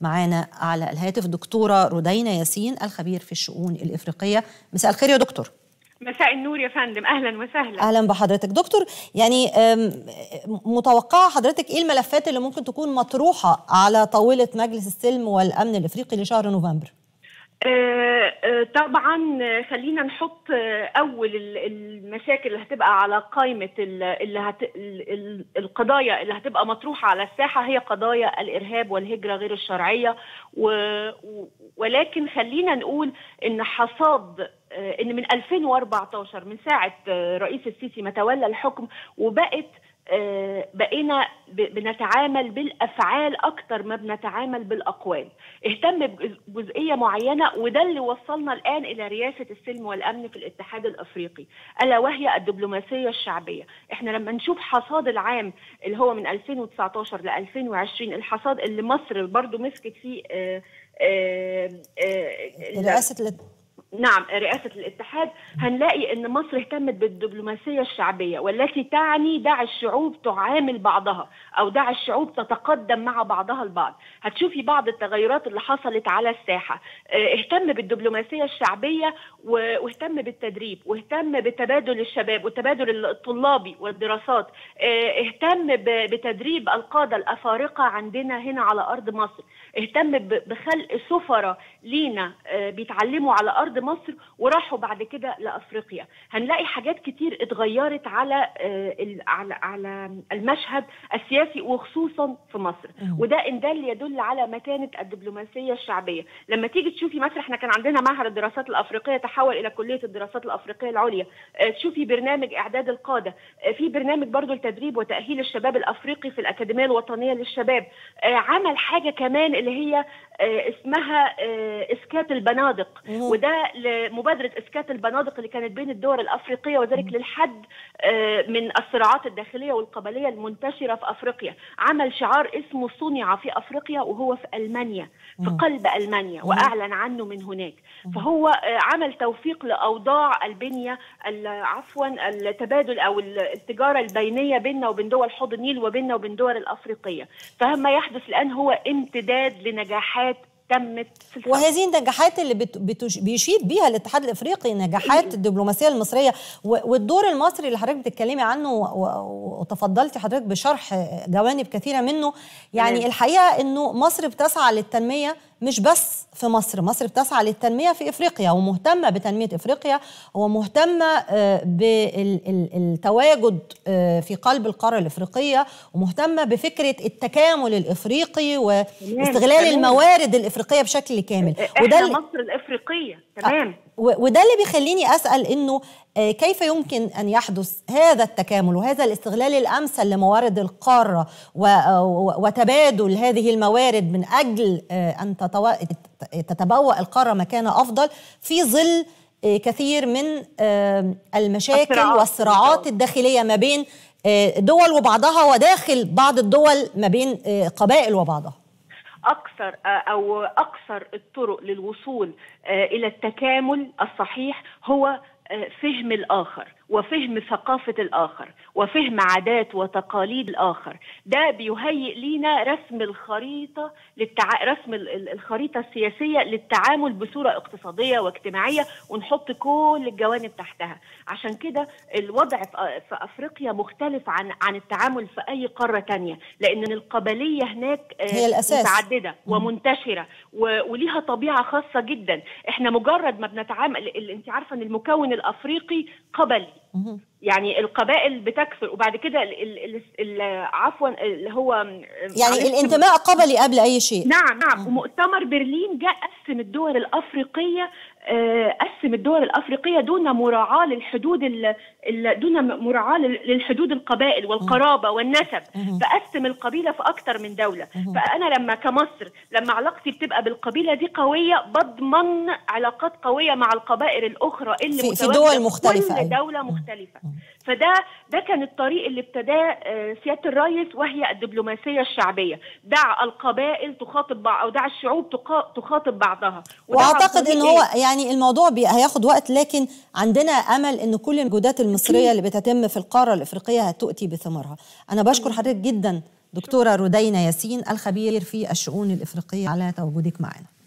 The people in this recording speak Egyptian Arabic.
معانا على الهاتف الدكتوره رودينا ياسين الخبير في الشؤون الافريقيه مساء الخير يا دكتور مساء النور يا فندم اهلا وسهلا اهلا بحضرتك دكتور يعني أم، متوقعه حضرتك ايه الملفات اللي ممكن تكون مطروحه على طاوله مجلس السلم والامن الافريقي لشهر نوفمبر آه، آه، طبعا آه، خلينا نحط آه، اول ال- المشاكل اللي هتبقى على قائمه ال- اللي هت... ال- ال- القضايا اللي هتبقى مطروحه على الساحه هي قضايا الارهاب والهجره غير الشرعيه و... و- ولكن خلينا نقول ان حصاد آه، ان من 2014 من ساعه آه، رئيس السيسي ما تولى الحكم وبقت آه، بقينا ب- بنتعامل بالافعال اكتر ما بنتعامل بالاقوال اهتم بجزئيه معينه وده اللي وصلنا الان الى رئاسه السلم والامن في الاتحاد الافريقي الا وهي الدبلوماسيه الشعبيه احنا لما نشوف حصاد العام اللي هو من 2019 ل 2020 الحصاد اللي مصر برضو مسكت فيه آه، آه، آه، رئاسه الات- نعم رئاسة الاتحاد هنلاقي أن مصر اهتمت بالدبلوماسية الشعبية والتي تعني دع الشعوب تعامل بعضها أو دع الشعوب تتقدم مع بعضها البعض هتشوفي بعض التغيرات اللي حصلت على الساحة اه، اهتم بالدبلوماسية الشعبية و- واهتم بالتدريب واهتم بتبادل الشباب والتبادل الطلابي والدراسات اه، اهتم ب- بتدريب القادة الأفارقة عندنا هنا على أرض مصر اهتم ب- بخلق سفرة لينا اه، بيتعلموا على أرض مصر وراحوا بعد كده لأفريقيا هنلاقي حاجات كتير اتغيرت على اه، ال- على على المشهد السياسي وخصوصا في مصر مم. وده ان دل يدل على مكانه الدبلوماسيه الشعبيه لما تيجي تشوفي مثلا احنا كان عندنا معهد الدراسات الافريقيه تحول الى كليه الدراسات الافريقيه العليا آه، تشوفي برنامج اعداد القاده آه، في برنامج برضو لتدريب وتاهيل الشباب الافريقي في الاكاديميه الوطنيه للشباب آه، عمل حاجه كمان اللي هي آه، اسمها آه، اسكات البنادق مم. وده لمبادره اسكات البنادق اللي كانت بين الدول الافريقيه وذلك للحد آه، من الصراعات الداخليه والقبليه المنتشره في افريقيا عمل شعار اسمه صنع في افريقيا وهو في المانيا في مم. قلب المانيا مم. واعلن عنه من هناك فهو آه، عمل توفيق لاوضاع البنيه ال- عفوا التبادل او ال- التجاره البينيه بيننا وبين دول حوض النيل وبيننا وبين دول الافريقيه فما يحدث الان هو امتداد لنجاحات تمت في الفترة. وهذه النجاحات اللي بت- بتش- بيشيد بيها الاتحاد الافريقي نجاحات الدبلوماسيه المصريه و- والدور المصري اللي حضرتك بتتكلمي عنه و- و- وتفضلتي حضرتك بشرح جوانب كثيره منه يعني تمام. الحقيقه انه مصر بتسعى للتنميه مش بس في مصر مصر بتسعى للتنميه في افريقيا ومهتمه بتنميه افريقيا ومهتمه آه، بالتواجد آه، في قلب القاره الافريقيه ومهتمه بفكره التكامل الافريقي واستغلال تمام. الموارد الافريقيه بشكل كامل احنا اللي- مصر الافريقيه تمام و- وده اللي بيخليني اسال انه آه، كيف يمكن ان يحدث هذا التكامل وهذا الاستغلال الامثل لموارد القاره و- و- وتبادل هذه الموارد من اجل آه، ان تتوا- تتبوأ القاره مكان افضل في ظل آه، كثير من آه، المشاكل الصراعات. والصراعات الداخليه ما بين آه، دول وبعضها وداخل بعض الدول ما بين آه، قبائل وبعضها اكثر او اقصر الطرق للوصول آه، الى التكامل الصحيح هو آه، فهم الاخر وفهم ثقافه الاخر وفهم عادات وتقاليد الاخر ده بيهيئ لينا رسم الخريطه للتع... رسم ال- ال- الخريطه السياسيه للتعامل بصوره اقتصاديه واجتماعيه ونحط كل الجوانب تحتها عشان كده الوضع في في افريقيا مختلف عن عن التعامل في اي قاره تانية لان القبليه هناك آه، هي الأساس. متعدده ومنتشره و- وليها طبيعه خاصه جدا احنا مجرد ما بنتعامل ال- انت عارفه ان المكون الافريقي قبلي مهم. يعني القبائل بتكثر وبعد كده ال- ال- ال- ال- عفوا اللي هو يعني معلش، الانتماء قبلي قبل اي شيء نعم نعم ومؤتمر برلين جاء قسم الدول الافريقيه آه، قسم الدول الافريقيه دون مراعاه للحدود ال- ال- دون مراعاه لل- للحدود القبائل والقرابه والنسب مهم. فقسم القبيله في اكتر من دوله مهم. فانا لما كمصر لما علاقتي بتبقى بالقبيله دي قويه بضمن علاقات قويه مع القبائل الاخرى اللي في- في متواجدة دول مختلفة، كل أيوة. دوله مختلفه فده ده كان الطريق اللي ابتداه آه، سياده الرئيس وهي الدبلوماسيه الشعبيه دع القبائل تخاطب بعض او دع الشعوب تقا- تخاطب بعضها وده عن واعتقد طريق ان هو إيه؟ يعني الموضوع بي- هياخد وقت لكن عندنا امل ان كل المجهودات المصريه اللي بتتم في القاره الافريقيه هتؤتي بثمارها انا بشكر حضرتك جدا دكتورة رودينا ياسين الخبير في الشؤون الإفريقية على تواجدك معنا